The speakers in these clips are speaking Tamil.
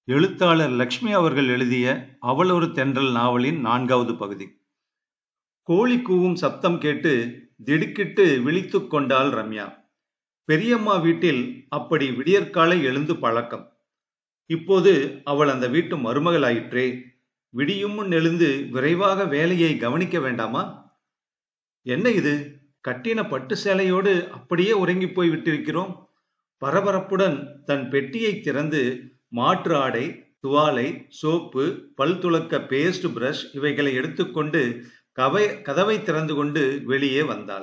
எழுத்தாளர் லக்ஷ்மி அவர்கள் எழுதிய அவள் ஒரு தென்றல் நாவலின் நான்காவது பகுதி கோழி கூவும் சப்தம் கேட்டு திடுக்கிட்டு விழித்துக் கொண்டாள் ரம்யா பெரியம்மா வீட்டில் அப்படி விடியற்காலை எழுந்து பழக்கம் இப்போது அவள் அந்த வீட்டு மருமகளாயிற்றே விடியும் முன் எழுந்து விரைவாக வேலையை கவனிக்க வேண்டாமா என்ன இது கட்டின பட்டு சேலையோடு அப்படியே உறங்கி போய் விட்டிருக்கிறோம் பரபரப்புடன் தன் பெட்டியை திறந்து மாற்று ஆடை துவாலை சோப்பு பல் துலக்க பேஸ்ட் பிரஷ் இவைகளை எடுத்துக்கொண்டு கவை கதவை திறந்து கொண்டு வெளியே வந்தாள்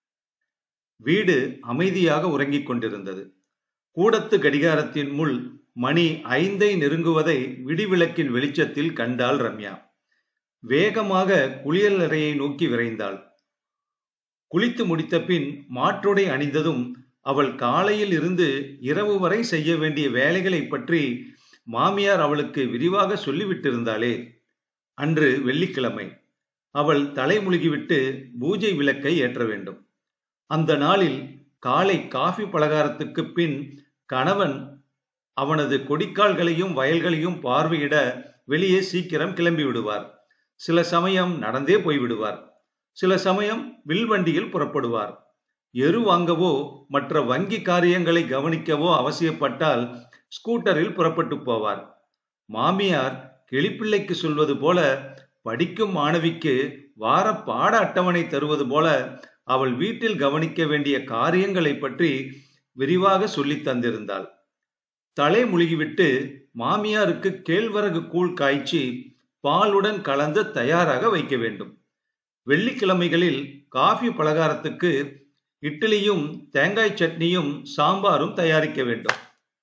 வீடு அமைதியாக உறங்கிக் கொண்டிருந்தது கூடத்து கடிகாரத்தின் முள் மணி ஐந்தை நெருங்குவதை விடிவிளக்கின் வெளிச்சத்தில் கண்டாள் ரம்யா வேகமாக குளியல் அறையை நோக்கி விரைந்தாள் குளித்து முடித்த பின் மாற்றுடை அணிந்ததும் அவள் காலையில் இருந்து இரவு வரை செய்ய வேண்டிய வேலைகளை பற்றி மாமியார் அவளுக்கு விரிவாக சொல்லிவிட்டிருந்தாளே அன்று வெள்ளிக்கிழமை அவள் தலைமுழுகிவிட்டு பூஜை விளக்கை ஏற்ற வேண்டும் அந்த நாளில் காலை காஃபி பலகாரத்துக்கு பின் கணவன் அவனது கொடிக்கால்களையும் வயல்களையும் பார்வையிட வெளியே சீக்கிரம் கிளம்பி விடுவார் சில சமயம் நடந்தே போய்விடுவார் சில சமயம் வில்வண்டியில் புறப்படுவார் எரு வாங்கவோ மற்ற வங்கி காரியங்களை கவனிக்கவோ அவசியப்பட்டால் ஸ்கூட்டரில் புறப்பட்டு போவார் மாமியார் கிளிப்பிள்ளைக்கு சொல்வது போல படிக்கும் மாணவிக்கு வார பாட அட்டவணை தருவது போல அவள் வீட்டில் கவனிக்க வேண்டிய காரியங்களை பற்றி விரிவாக சொல்லி தந்திருந்தாள் தலை முழுகிவிட்டு மாமியாருக்கு கேழ்வரகு கூழ் காய்ச்சி பாலுடன் கலந்து தயாராக வைக்க வேண்டும் வெள்ளிக்கிழமைகளில் காஃபி பலகாரத்துக்கு இட்லியும் தேங்காய் சட்னியும் சாம்பாரும் தயாரிக்க வேண்டும்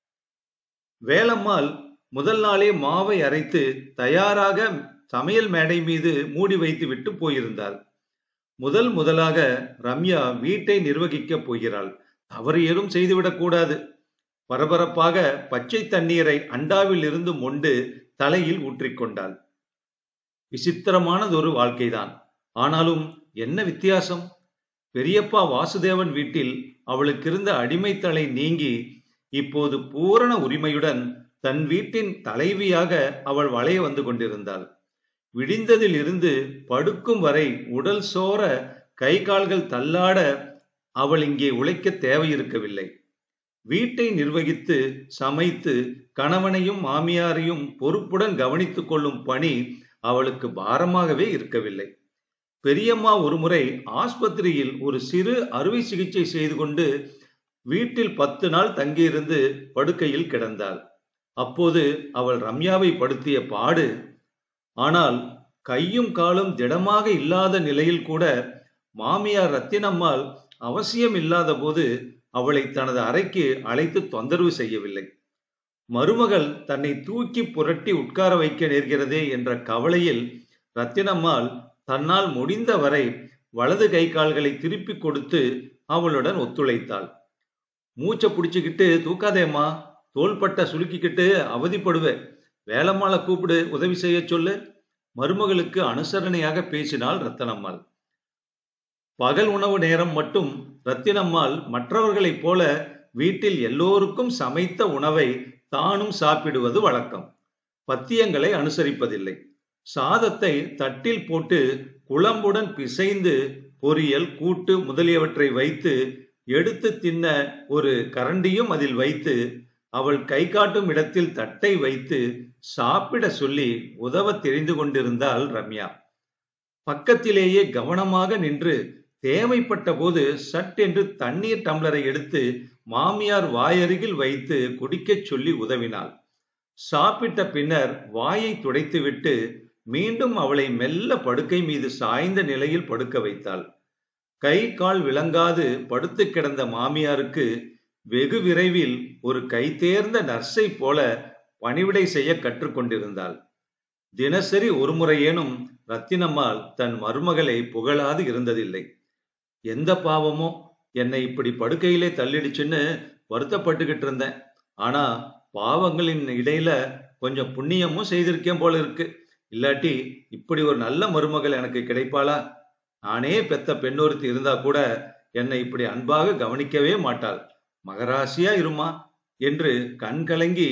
வேலம்மாள் முதல் நாளே மாவை அரைத்து தயாராக சமையல் மேடை மீது மூடி வைத்து விட்டு போயிருந்தாள் முதல் முதலாக ரம்யா வீட்டை நிர்வகிக்கப் போகிறாள் தவறு ஏதும் செய்துவிடக் கூடாது பரபரப்பாக பச்சை தண்ணீரை அண்டாவில் இருந்து மொண்டு தலையில் ஊற்றிக்கொண்டாள் விசித்திரமானதொரு வாழ்க்கைதான் ஆனாலும் என்ன வித்தியாசம் பெரியப்பா வாசுதேவன் வீட்டில் அவளுக்கு இருந்த அடிமைத்தலை நீங்கி இப்போது பூரண உரிமையுடன் தன் வீட்டின் தலைவியாக அவள் வளைய வந்து கொண்டிருந்தாள் விடிந்ததில் இருந்து படுக்கும் வரை உடல் சோர கை கால்கள் தள்ளாட அவள் இங்கே உழைக்க தேவையிருக்கவில்லை வீட்டை நிர்வகித்து சமைத்து கணவனையும் மாமியாரையும் பொறுப்புடன் கவனித்துக் கொள்ளும் பணி அவளுக்கு பாரமாகவே இருக்கவில்லை பெரியம்மா ஒருமுறை ஆஸ்பத்திரியில் ஒரு சிறு அறுவை சிகிச்சை செய்து கொண்டு வீட்டில் பத்து நாள் தங்கியிருந்து படுக்கையில் கிடந்தாள் அப்போது அவள் ரம்யாவை படுத்திய பாடு ஆனால் கையும் காலும் திடமாக இல்லாத நிலையில் கூட மாமியார் ரத்தினம்மாள் அவசியம் இல்லாத போது அவளை தனது அறைக்கு அழைத்து தொந்தரவு செய்யவில்லை மருமகள் தன்னை தூக்கி புரட்டி உட்கார வைக்க நேர்கிறதே என்ற கவலையில் ரத்தினம்மாள் தன்னால் முடிந்த வரை வலது கை கால்களை திருப்பி கொடுத்து அவளுடன் ஒத்துழைத்தாள் மூச்சை பிடிச்சுக்கிட்டு தூக்காதேம்மா தோள்பட்ட சுலுக்கிக்கிட்டு அவதிப்படுவேன் வேலம்மாளை கூப்பிடு உதவி செய்ய சொல்லு மருமகளுக்கு அனுசரணையாக பேசினாள் ரத்தனம்மாள் பகல் உணவு நேரம் மட்டும் ரத்தினம்மாள் மற்றவர்களைப் போல வீட்டில் எல்லோருக்கும் சமைத்த உணவை தானும் சாப்பிடுவது வழக்கம் பத்தியங்களை அனுசரிப்பதில்லை சாதத்தை தட்டில் போட்டு குழம்புடன் பிசைந்து பொரியல் கூட்டு முதலியவற்றை வைத்து எடுத்து தின்ன ஒரு கரண்டியும் அதில் வைத்து அவள் கை காட்டும் இடத்தில் தட்டை வைத்து சாப்பிட சொல்லி உதவ தெரிந்து கொண்டிருந்தாள் ரம்யா பக்கத்திலேயே கவனமாக நின்று தேவைப்பட்ட போது சட்டென்று தண்ணீர் டம்ளரை எடுத்து மாமியார் வாயருகில் வைத்து குடிக்கச் சொல்லி உதவினாள் சாப்பிட்ட பின்னர் வாயை துடைத்துவிட்டு மீண்டும் அவளை மெல்ல படுக்கை மீது சாய்ந்த நிலையில் படுக்க வைத்தாள் கை கால் விளங்காது படுத்து கிடந்த மாமியாருக்கு வெகு விரைவில் ஒரு கைதேர்ந்த நர்ஸை போல பணிவிடை செய்ய கற்றுக்கொண்டிருந்தாள் தினசரி ஒரு முறையேனும் ரத்தினம்மாள் தன் மருமகளை புகழாது இருந்ததில்லை எந்த பாவமோ என்னை இப்படி படுக்கையிலே தள்ளிடுச்சுன்னு வருத்தப்பட்டுக்கிட்டு இருந்தேன் ஆனா பாவங்களின் இடையில கொஞ்சம் புண்ணியமும் செய்திருக்கேன் போல இருக்கு இல்லாட்டி இப்படி ஒரு நல்ல மருமகள் எனக்கு கிடைப்பாளா நானே பெத்த பெண்ணொருத்தி இருந்தா கூட என்னை இப்படி அன்பாக கவனிக்கவே மாட்டாள் மகராசியா இருமா என்று கண் கலங்கி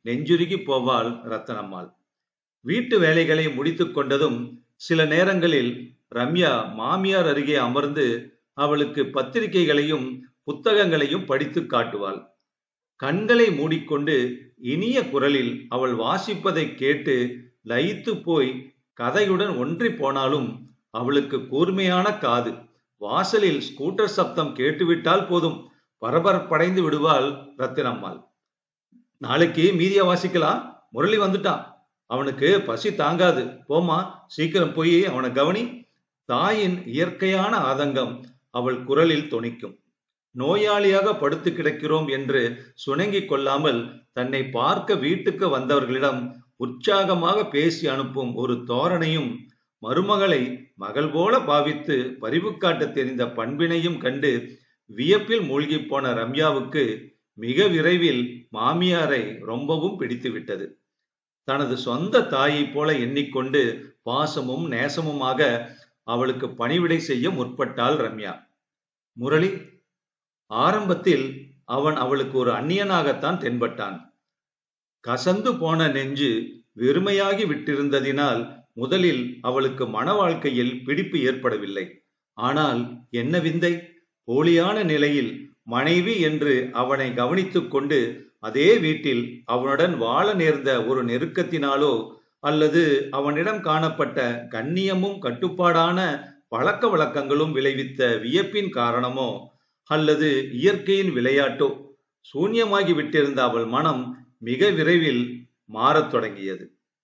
நெஞ்சுருகி போவாள் ரத்தனம்மாள் வீட்டு வேலைகளை முடித்துக் கொண்டதும் சில நேரங்களில் ரம்யா மாமியார் அருகே அமர்ந்து அவளுக்கு பத்திரிகைகளையும் புத்தகங்களையும் படித்து காட்டுவாள் கண்களை மூடிக்கொண்டு இனிய குரலில் அவள் வாசிப்பதை கேட்டு லயித்து போய் கதையுடன் ஒன்றி போனாலும் அவளுக்கு கூர்மையான காது வாசலில் ஸ்கூட்டர் சப்தம் கேட்டுவிட்டால் போதும் பரபரப்படைந்து விடுவாள் ரத்தினம்மாள் நாளைக்கு மீதியா வாசிக்கலாம் முரளி வந்துட்டான் அவனுக்கு பசி தாங்காது போமா சீக்கிரம் போய் அவனை கவனி தாயின் இயற்கையான ஆதங்கம் அவள் குரலில் தொனிக்கும் நோயாளியாக படுத்து கிடக்கிறோம் என்று சுணங்கிக் கொள்ளாமல் தன்னை பார்க்க வீட்டுக்கு வந்தவர்களிடம் உற்சாகமாக பேசி அனுப்பும் ஒரு தோரணையும் மருமகளை மகள் போல பாவித்து பரிவு காட்ட தெரிந்த பண்பினையும் கண்டு வியப்பில் மூழ்கி போன ரம்யாவுக்கு மிக விரைவில் மாமியாரை ரொம்பவும் பிடித்துவிட்டது தனது சொந்த தாயை போல எண்ணிக்கொண்டு பாசமும் நேசமுமாக அவளுக்கு பணிவிடை செய்ய முற்பட்டாள் ரம்யா முரளி ஆரம்பத்தில் அவன் அவளுக்கு ஒரு அந்நியனாகத்தான் தென்பட்டான் கசந்து போன நெஞ்சு வெறுமையாகி விட்டிருந்ததினால் முதலில் அவளுக்கு மன வாழ்க்கையில் பிடிப்பு ஏற்படவில்லை ஆனால் என்ன விந்தை போலியான நிலையில் மனைவி என்று அவனை கவனித்துக் கொண்டு அதே வீட்டில் அவனுடன் வாழ நேர்ந்த ஒரு நெருக்கத்தினாலோ அல்லது அவனிடம் காணப்பட்ட கண்ணியமும் கட்டுப்பாடான பழக்க வழக்கங்களும் விளைவித்த வியப்பின் காரணமோ அல்லது இயற்கையின் விளையாட்டோ சூன்யமாகி விட்டிருந்த அவள் மனம் மிக விரைவில் மாறத் தொடங்கியது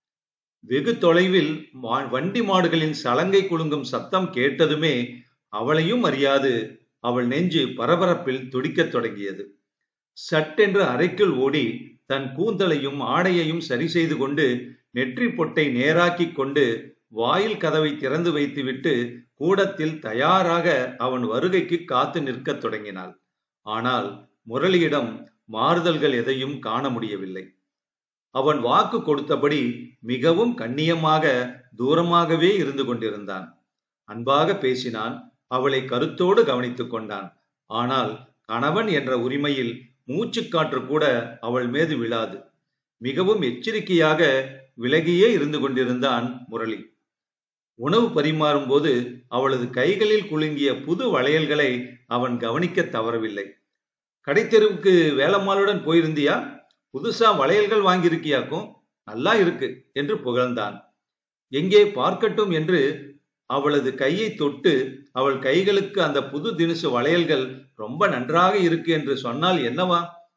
வெகு தொலைவில் வண்டி மாடுகளின் சலங்கை குலுங்கும் சத்தம் கேட்டதுமே அவளையும் அறியாது அவள் நெஞ்சு பரபரப்பில் துடிக்கத் தொடங்கியது சட்டென்று அறைக்குள் ஓடி தன் கூந்தலையும் ஆடையையும் சரி செய்து கொண்டு நெற்றி பொட்டை நேராக்கி கொண்டு வாயில் கதவை திறந்து வைத்துவிட்டு கூடத்தில் தயாராக அவன் வருகைக்கு காத்து நிற்கத் தொடங்கினாள் ஆனால் முரளியிடம் மாறுதல்கள் எதையும் காண முடியவில்லை அவன் வாக்கு கொடுத்தபடி மிகவும் கண்ணியமாக தூரமாகவே இருந்து கொண்டிருந்தான் அன்பாக பேசினான் அவளை கருத்தோடு கவனித்துக் கொண்டான் ஆனால் கணவன் என்ற உரிமையில் மூச்சுக்காற்று கூட அவள் மீது விழாது மிகவும் எச்சரிக்கையாக விலகியே இருந்து கொண்டிருந்தான் முரளி உணவு பரிமாறும் போது அவளது கைகளில் குலுங்கிய புது வளையல்களை அவன் கவனிக்க தவறவில்லை கடைத்தெருவுக்கு வேலம்மாளுடன் போயிருந்தியா புதுசா வளையல்கள் வாங்கியிருக்கியாக்கும் நல்லா இருக்கு என்று புகழ்ந்தான் எங்கே பார்க்கட்டும் என்று அவளது கையை தொட்டு அவள் கைகளுக்கு அந்த புது தினுசு வளையல்கள் ரொம்ப நன்றாக இருக்கு என்று சொன்னால் என்னவா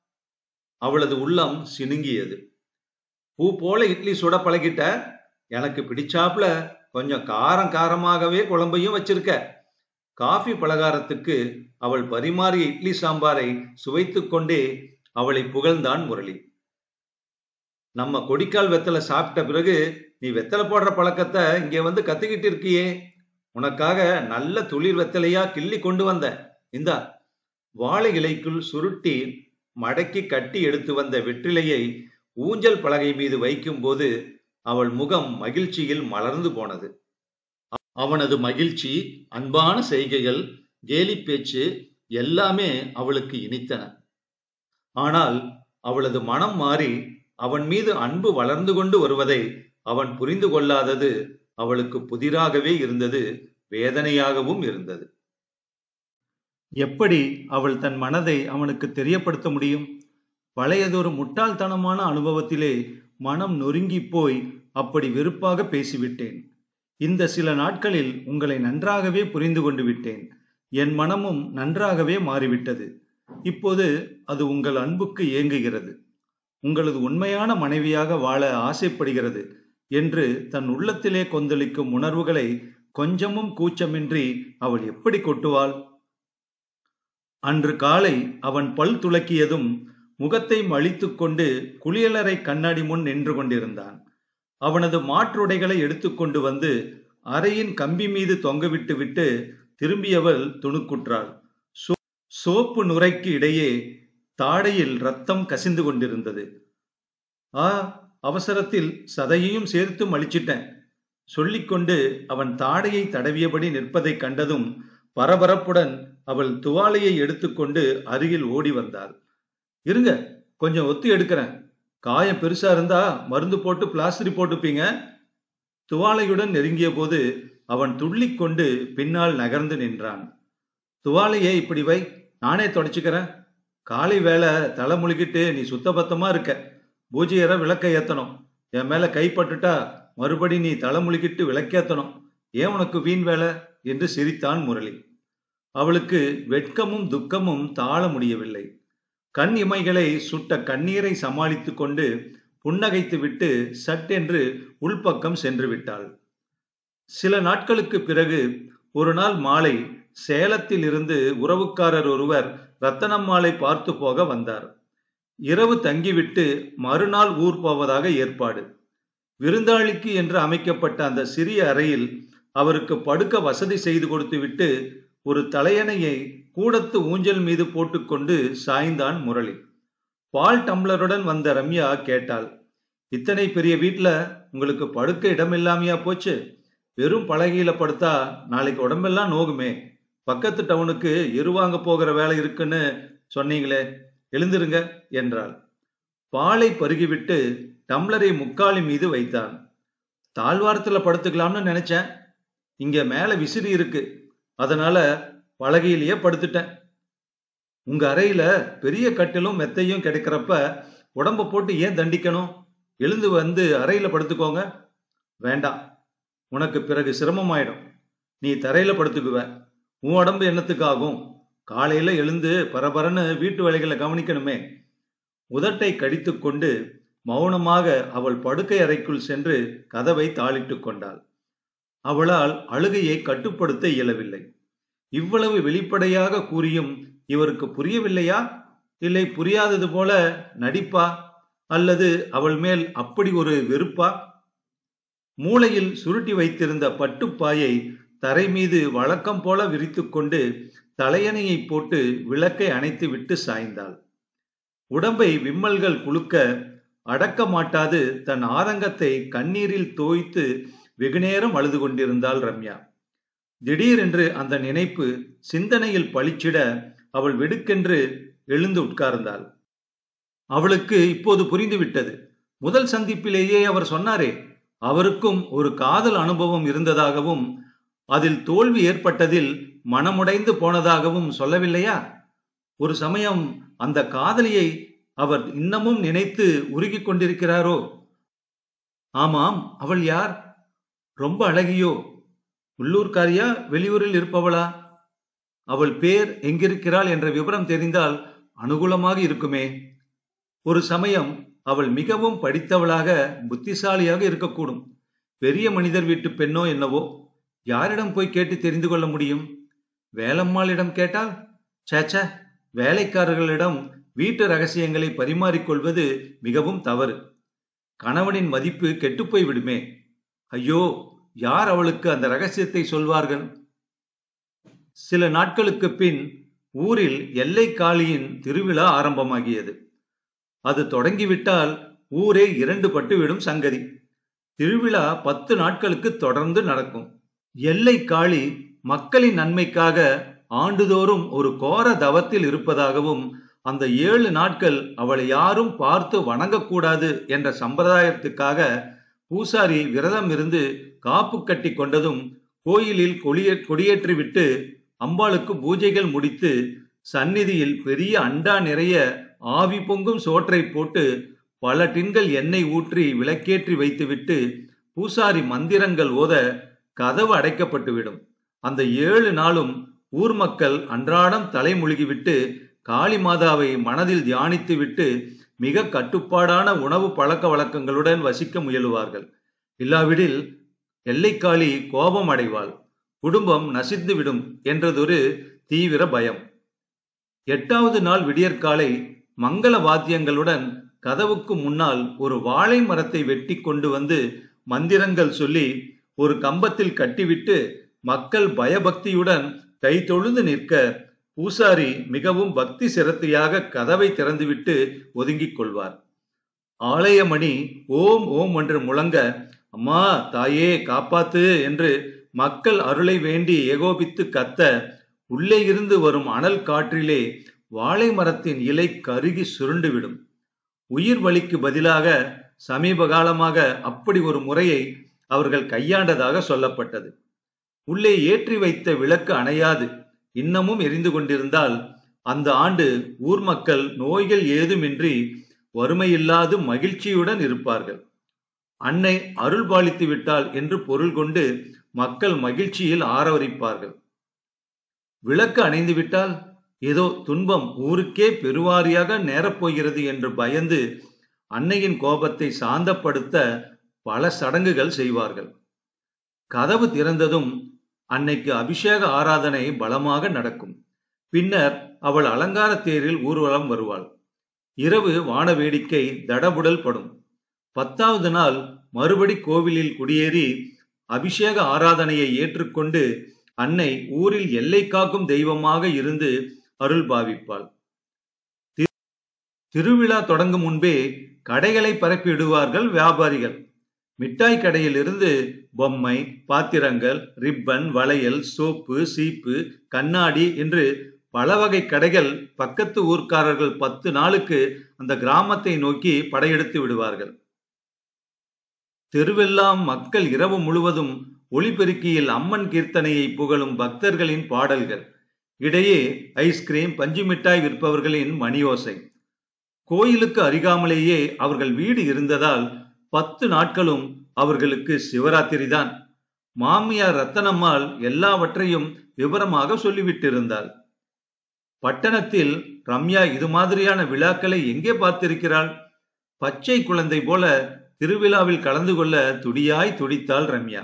அவளது உள்ளம் சினுங்கியது பூ போல இட்லி சுட பழகிட்ட எனக்கு பிடிச்சாப்புல கொஞ்சம் காரம் காரமாகவே குழம்பையும் வச்சிருக்க காஃபி பலகாரத்துக்கு அவள் பரிமாறிய இட்லி சாம்பாரை சுவைத்துக் கொண்டே அவளை புகழ்ந்தான் முரளி நம்ம கொடிக்கால் வெத்தலை சாப்பிட்ட பிறகு நீ வெத்தலை போடுற பழக்கத்தை இங்கே வந்து கத்துக்கிட்டு இருக்கியே உனக்காக நல்ல துளிர் வெத்தலையா கிள்ளி கொண்டு வந்த இந்தா வாழை இலைக்குள் சுருட்டி மடக்கி கட்டி எடுத்து வந்த வெற்றிலையை ஊஞ்சல் பலகை மீது வைக்கும் போது அவள் முகம் மகிழ்ச்சியில் மலர்ந்து போனது அவனது மகிழ்ச்சி அன்பான செய்கைகள் கேலி பேச்சு எல்லாமே அவளுக்கு இனித்தன ஆனால் அவளது மனம் மாறி அவன் மீது அன்பு வளர்ந்து கொண்டு வருவதை அவன் புரிந்து கொள்ளாதது அவளுக்கு புதிராகவே இருந்தது வேதனையாகவும் இருந்தது எப்படி அவள் தன் மனதை அவனுக்கு தெரியப்படுத்த முடியும் பழையதொரு முட்டாள்தனமான அனுபவத்திலே மனம் நொறுங்கி போய் அப்படி வெறுப்பாக பேசிவிட்டேன் இந்த சில நாட்களில் உங்களை நன்றாகவே புரிந்து கொண்டு விட்டேன் என் மனமும் நன்றாகவே மாறிவிட்டது இப்போது அது உங்கள் அன்புக்கு ஏங்குகிறது உங்களது உண்மையான மனைவியாக வாழ ஆசைப்படுகிறது என்று தன் உள்ளத்திலே கொந்தளிக்கும் உணர்வுகளை கொஞ்சமும் கூச்சமின்றி அவள் எப்படி கொட்டுவாள் அன்று காலை அவன் பல் துளக்கியதும் முகத்தை மழித்துக் கொண்டு குளியலறை கண்ணாடி முன் நின்று கொண்டிருந்தான் அவனது மாற்றுடைகளை எடுத்துக்கொண்டு வந்து அறையின் கம்பி மீது தொங்கவிட்டு விட்டு திரும்பியவள் துணுக்குற்றாள் சோப்பு நுரைக்கு இடையே தாடையில் ரத்தம் கசிந்து கொண்டிருந்தது ஆ அவசரத்தில் சதையையும் சேர்த்து மலிச்சிட்டேன் சொல்லிக்கொண்டு அவன் தாடையை தடவியபடி நிற்பதைக் கண்டதும் பரபரப்புடன் அவள் துவாலையை எடுத்துக்கொண்டு அருகில் ஓடி வந்தாள் இருங்க கொஞ்சம் ஒத்து எடுக்கிறேன் காயம் பெருசா இருந்தா மருந்து போட்டு பிளாஸ்டரி போட்டுப்பீங்க துவாலையுடன் நெருங்கிய போது அவன் துள்ளிக் கொண்டு பின்னால் நகர்ந்து நின்றான் துவாலையே இப்படி வை நானே தொடச்சுக்கிறேன் காலை வேலை தலை முழுகிட்டு நீ சுத்தபத்தமா இருக்க பூஜையற விளக்க ஏத்தணும் என் மேல கைப்பட்டுட்டா மறுபடி நீ தலை முழுகிட்டு விளக்கேத்தணும் ஏன் உனக்கு வீண் வேலை என்று சிரித்தான் முரளி அவளுக்கு வெட்கமும் துக்கமும் தாழ முடியவில்லை கண் இமைகளை சுட்ட கண்ணீரை சமாளித்துக் கொண்டு புன்னகைத்து விட்டு சட்டென்று உள்பக்கம் சென்று விட்டாள் சில நாட்களுக்கு பிறகு ஒரு நாள் மாலை சேலத்தில் இருந்து உறவுக்காரர் ஒருவர் ரத்தனம்மாளை பார்த்து போக வந்தார் இரவு தங்கிவிட்டு மறுநாள் ஊர் போவதாக ஏற்பாடு விருந்தாளிக்கு என்று அமைக்கப்பட்ட அந்த சிறிய அறையில் அவருக்கு படுக்க வசதி செய்து கொடுத்துவிட்டு ஒரு தலையணையை கூடத்து ஊஞ்சல் மீது போட்டுக்கொண்டு சாய்ந்தான் முரளி பால் டம்ளருடன் வந்த ரம்யா கேட்டாள் இத்தனை பெரிய வீட்ல உங்களுக்கு படுக்க இடமில்லாமையா போச்சு வெறும் பலகையில படுத்தா நாளைக்கு உடம்பெல்லாம் நோகுமே பக்கத்து டவுனுக்கு எருவாங்க போகிற வேலை இருக்குன்னு சொன்னீங்களே எழுந்திருங்க என்றாள் பாலை பருகிவிட்டு டம்ளரை முக்காலி மீது வைத்தான் தாழ்வாரத்துல படுத்துக்கலாம்னு நினைச்சேன் இங்க மேல விசிறி இருக்கு அதனால பலகையிலேயே படுத்துட்டேன் உங்க அறையில பெரிய கட்டிலும் மெத்தையும் கிடைக்கிறப்ப உடம்ப போட்டு ஏன் தண்டிக்கணும் எழுந்து வந்து அறையில படுத்துக்கோங்க வேண்டாம் உனக்கு பிறகு சிரமமாயிடும் நீ தரையில படுத்துக்குவ உன் உடம்பு என்னத்துக்கு ஆகும் காலையில எழுந்து பரபரன்னு வீட்டு வேலைகளை கவனிக்கணுமே உதட்டை கடித்துக் கொண்டு மௌனமாக அவள் படுக்கை அறைக்குள் சென்று கதவை தாளிட்டு கொண்டாள் அவளால் அழுகையை கட்டுப்படுத்த இயலவில்லை இவ்வளவு வெளிப்படையாக கூறியும் இவருக்கு புரியவில்லையா இல்லை புரியாதது போல நடிப்பா அல்லது அவள் மேல் அப்படி ஒரு வெறுப்பா மூளையில் சுருட்டி வைத்திருந்த பட்டுப்பாயை தரை மீது வழக்கம் போல விரித்துக்கொண்டு தலையணையை போட்டு விளக்கை அணைத்து விட்டு சாய்ந்தாள் உடம்பை விம்மல்கள் குலுக்க அடக்க மாட்டாது தன் ஆதங்கத்தை கண்ணீரில் தோய்த்து வெகுநேரம் அழுது கொண்டிருந்தாள் ரம்யா திடீரென்று அந்த நினைப்பு சிந்தனையில் பளிச்சிட அவள் வெடுக்கென்று எழுந்து உட்கார்ந்தாள் அவளுக்கு இப்போது புரிந்துவிட்டது முதல் சந்திப்பிலேயே அவர் சொன்னாரே அவருக்கும் ஒரு காதல் அனுபவம் இருந்ததாகவும் அதில் தோல்வி ஏற்பட்டதில் மனமுடைந்து போனதாகவும் சொல்லவில்லையா ஒரு சமயம் அந்த காதலியை அவர் இன்னமும் நினைத்து உருகிக் கொண்டிருக்கிறாரோ ஆமாம் அவள் யார் ரொம்ப அழகியோ உள்ளூர்காரியா வெளியூரில் இருப்பவளா அவள் பேர் எங்கிருக்கிறாள் என்ற விவரம் தெரிந்தால் அனுகூலமாக இருக்குமே ஒரு சமயம் அவள் மிகவும் படித்தவளாக புத்திசாலியாக இருக்கக்கூடும் பெரிய மனிதர் வீட்டு பெண்ணோ என்னவோ யாரிடம் போய் கேட்டு தெரிந்து கொள்ள முடியும் வேலம்மாளிடம் கேட்டால் சேச்ச வேலைக்காரர்களிடம் வீட்டு ரகசியங்களை பரிமாறிக்கொள்வது மிகவும் தவறு கணவனின் மதிப்பு கெட்டுப்போய் விடுமே ஐயோ யார் அவளுக்கு அந்த ரகசியத்தை சொல்வார்கள் சில நாட்களுக்கு பின் ஊரில் எல்லை காளியின் திருவிழா ஆரம்பமாகியது அது தொடங்கிவிட்டால் ஊரே இரண்டு பட்டுவிடும் சங்கதி திருவிழா பத்து நாட்களுக்கு தொடர்ந்து நடக்கும் எல்லை காளி மக்களின் நன்மைக்காக ஆண்டுதோறும் ஒரு கோர தவத்தில் இருப்பதாகவும் அந்த ஏழு நாட்கள் அவளை யாரும் பார்த்து வணங்கக்கூடாது என்ற சம்பிரதாயத்துக்காக பூசாரி விரதம் இருந்து காப்பு கட்டி கொண்டதும் கோயிலில் கொடியே கொடியேற்றிவிட்டு அம்பாளுக்கு பூஜைகள் முடித்து சந்நிதியில் பெரிய அண்டா நிறைய ஆவி பொங்கும் சோற்றை போட்டு பல டின்கள் எண்ணெய் ஊற்றி விளக்கேற்றி வைத்துவிட்டு பூசாரி மந்திரங்கள் ஓத கதவு அடைக்கப்பட்டுவிடும் அந்த ஏழு நாளும் ஊர் மக்கள் அன்றாடம் தலைமுழுகிவிட்டு காளி மாதாவை மனதில் தியானித்து விட்டு மிக கட்டுப்பாடான உணவு பழக்க வழக்கங்களுடன் வசிக்க முயலுவார்கள் இல்லாவிடில் எல்லைக்காளி கோபம் அடைவாள் குடும்பம் நசித்துவிடும் என்றதொரு தீவிர பயம் எட்டாவது நாள் விடியற்காலை மங்கள வாத்தியங்களுடன் கதவுக்கு முன்னால் ஒரு வாழை மரத்தை வெட்டி கொண்டு வந்து மந்திரங்கள் சொல்லி ஒரு கம்பத்தில் கட்டிவிட்டு மக்கள் பயபக்தியுடன் கை தொழுது நிற்க பூசாரி மிகவும் பக்தி சிரத்தையாக கதவை திறந்துவிட்டு ஒதுங்கிக் கொள்வார் ஆலயமணி ஓம் ஓம் என்று முழங்க அம்மா தாயே காப்பாத்து என்று மக்கள் அருளை வேண்டி ஏகோபித்து கத்த உள்ளே இருந்து வரும் அனல் காற்றிலே வாழை மரத்தின் இலை கருகி சுருண்டுவிடும் உயிர் வலிக்கு பதிலாக சமீப காலமாக அப்படி ஒரு முறையை அவர்கள் கையாண்டதாக சொல்லப்பட்டது உள்ளே ஏற்றி வைத்த விளக்கு அணையாது இன்னமும் எரிந்து கொண்டிருந்தால் அந்த ஆண்டு ஊர் மக்கள் நோய்கள் ஏதுமின்றி வறுமையில்லாது மகிழ்ச்சியுடன் இருப்பார்கள் அன்னை அருள் பாலித்து விட்டாள் என்று பொருள் கொண்டு மக்கள் மகிழ்ச்சியில் ஆரவரிப்பார்கள் விளக்கு அணைந்து விட்டால் ஏதோ துன்பம் ஊருக்கே பெருவாரியாக நேரப்போகிறது என்று பயந்து அன்னையின் கோபத்தை சாந்தப்படுத்த பல சடங்குகள் செய்வார்கள் கதவு திறந்ததும் அன்னைக்கு அபிஷேக ஆராதனை பலமாக நடக்கும் பின்னர் அவள் அலங்கார தேரில் ஊர்வலம் வருவாள் இரவு வான வேடிக்கை தடபுடல் படும் பத்தாவது நாள் மறுபடி கோவிலில் குடியேறி அபிஷேக ஆராதனையை ஏற்றுக்கொண்டு அன்னை ஊரில் எல்லை காக்கும் தெய்வமாக இருந்து அருள் பாவிப்பாள் திருவிழா தொடங்கும் முன்பே கடைகளை பரப்பிடுவார்கள் வியாபாரிகள் மிட்டாய் கடையிலிருந்து பொம்மை பாத்திரங்கள் ரிப்பன் வளையல் சோப்பு சீப்பு கண்ணாடி என்று பல வகை கடைகள் பக்கத்து ஊர்க்காரர்கள் பத்து நாளுக்கு அந்த கிராமத்தை நோக்கி படையெடுத்து விடுவார்கள் தெருவெல்லாம் மக்கள் இரவு முழுவதும் ஒளிபெருக்கியில் அம்மன் கீர்த்தனையை புகழும் பக்தர்களின் பாடல்கள் இடையே ஐஸ்கிரீம் பஞ்சு மிட்டாய் விற்பவர்களின் மணியோசை கோயிலுக்கு அருகாமலேயே அவர்கள் வீடு இருந்ததால் பத்து நாட்களும் அவர்களுக்கு சிவராத்திரி தான் மாமியார் ரத்தனம்மாள் எல்லாவற்றையும் விவரமாக சொல்லிவிட்டிருந்தாள் பட்டணத்தில் ரம்யா இது மாதிரியான விழாக்களை எங்கே பார்த்திருக்கிறாள் பச்சை குழந்தை போல திருவிழாவில் கலந்து கொள்ள துடியாய் துடித்தாள் ரம்யா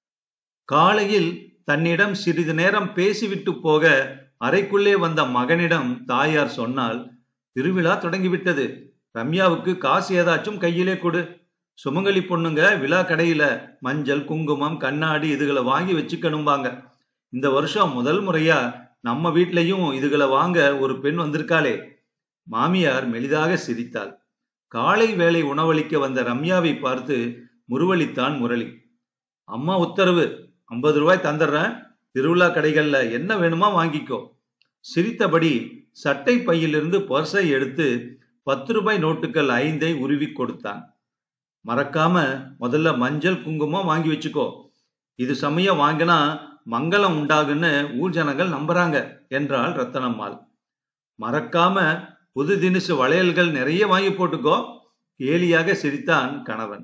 காலையில் தன்னிடம் சிறிது நேரம் பேசிவிட்டு போக அறைக்குள்ளே வந்த மகனிடம் தாயார் சொன்னால் திருவிழா தொடங்கிவிட்டது ரம்யாவுக்கு காசு ஏதாச்சும் கையிலே கொடு சுமங்கலி பொண்ணுங்க விழா கடையில மஞ்சள் குங்குமம் கண்ணாடி இதுகளை வாங்கி வச்சுக்கணும்பாங்க இந்த வருஷம் முதல் முறையா நம்ம வீட்லயும் இதுகளை வாங்க ஒரு பெண் வந்திருக்காளே மாமியார் மெலிதாக சிரித்தாள் காலை வேலை உணவளிக்க வந்த ரம்யாவை பார்த்து முருவளித்தான் முரளி அம்மா உத்தரவு ஐம்பது ரூபாய் தந்துடுறேன் திருவிழா கடைகள்ல என்ன வேணுமா வாங்கிக்கோ சிரித்தபடி சட்டை பையிலிருந்து பர்ஸை எடுத்து பத்து ரூபாய் நோட்டுகள் ஐந்தை உருவி கொடுத்தான் மறக்காம முதல்ல மஞ்சள் குங்குமம் வாங்கி வச்சுக்கோ இது சமயம் வாங்கினா மங்களம் உண்டாகுன்னு ஊர் ஜனங்கள் நம்புறாங்க என்றாள் ரத்தனம்மாள் மறக்காம புது தினுசு வளையல்கள் நிறைய வாங்கி போட்டுக்கோ கேலியாக சிரித்தான் கணவன்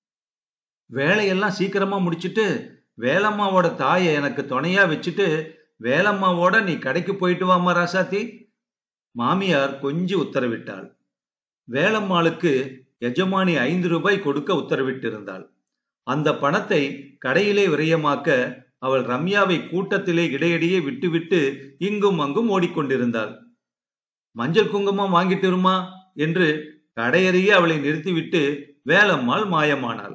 வேலையெல்லாம் சீக்கிரமா முடிச்சிட்டு வேலம்மாவோட தாயை எனக்கு துணையா வச்சுட்டு வேலம்மாவோட நீ கடைக்கு போயிட்டு வாமா ராசாத்தி மாமியார் கொஞ்சி உத்தரவிட்டாள் வேலம்மாளுக்கு எஜமானி ஐந்து ரூபாய் கொடுக்க உத்தரவிட்டிருந்தாள் அந்த பணத்தை கடையிலே விரயமாக்க அவள் ரம்யாவை கூட்டத்திலே இடையிடையே விட்டுவிட்டு இங்கும் அங்கும் ஓடிக்கொண்டிருந்தாள் மஞ்சள் குங்குமம் வாங்கிட்டு வருமா என்று கடையறியே அவளை நிறுத்திவிட்டு வேலம்மாள் மாயமானாள்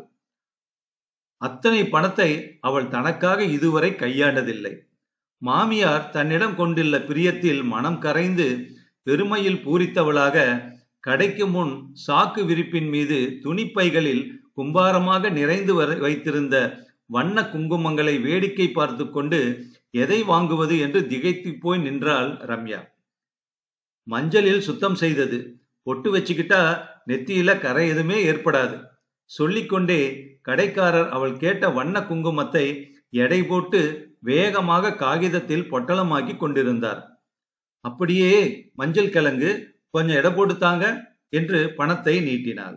அத்தனை பணத்தை அவள் தனக்காக இதுவரை கையாண்டதில்லை மாமியார் தன்னிடம் கொண்டுள்ள பிரியத்தில் மனம் கரைந்து பெருமையில் பூரித்தவளாக கடைக்கு முன் சாக்கு விரிப்பின் மீது துணிப்பைகளில் கும்பாரமாக நிறைந்து வர வைத்திருந்த வண்ண குங்குமங்களை வேடிக்கை பார்த்து கொண்டு எதை வாங்குவது என்று திகைத்து போய் நின்றாள் ரம்யா மஞ்சளில் சுத்தம் செய்தது பொட்டு வச்சுக்கிட்டா நெத்தியில கரை எதுவுமே ஏற்படாது சொல்லிக்கொண்டே கடைக்காரர் அவள் கேட்ட வண்ண குங்குமத்தை எடை போட்டு வேகமாக காகிதத்தில் பொட்டலமாக்கி கொண்டிருந்தார் அப்படியே மஞ்சள் கிழங்கு கொஞ்சம் எடை போட்டுத்தாங்க என்று பணத்தை நீட்டினாள்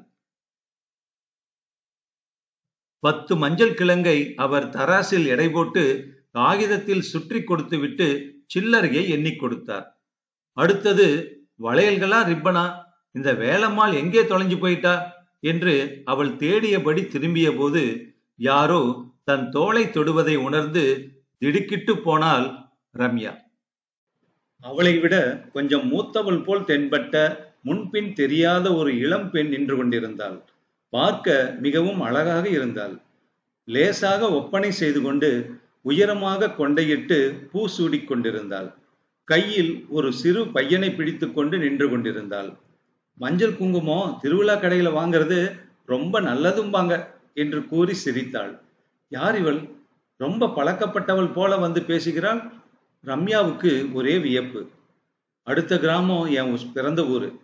பத்து மஞ்சள் கிழங்கை அவர் தராசில் எடை போட்டு காகிதத்தில் சுற்றி கொடுத்து விட்டு சில்லறையை எண்ணி கொடுத்தார் அடுத்தது வளையல்களா ரிப்பனா இந்த வேலம்மாள் எங்கே தொலைஞ்சு போயிட்டா என்று அவள் தேடியபடி திரும்பிய போது யாரோ தன் தோளை தொடுவதை உணர்ந்து திடுக்கிட்டு போனாள் ரம்யா அவளை விட கொஞ்சம் மூத்தவள் போல் தென்பட்ட முன்பின் தெரியாத ஒரு இளம் பெண் நின்று கொண்டிருந்தாள் பார்க்க மிகவும் அழகாக இருந்தாள் லேசாக ஒப்பனை செய்து கொண்டு உயரமாக கொண்டையிட்டு பூ சூடிக் கொண்டிருந்தாள் கையில் ஒரு சிறு பையனை பிடித்து கொண்டு நின்று கொண்டிருந்தாள் மஞ்சள் குங்குமம் திருவிழா கடையில வாங்குறது ரொம்ப நல்லதும்பாங்க என்று கூறி சிரித்தாள் யார் இவள் ரொம்ப பழக்கப்பட்டவள் போல வந்து பேசுகிறாள் ரம்யாவுக்கு ஒரே வியப்பு அடுத்த கிராமம் என் பிறந்த ஊரு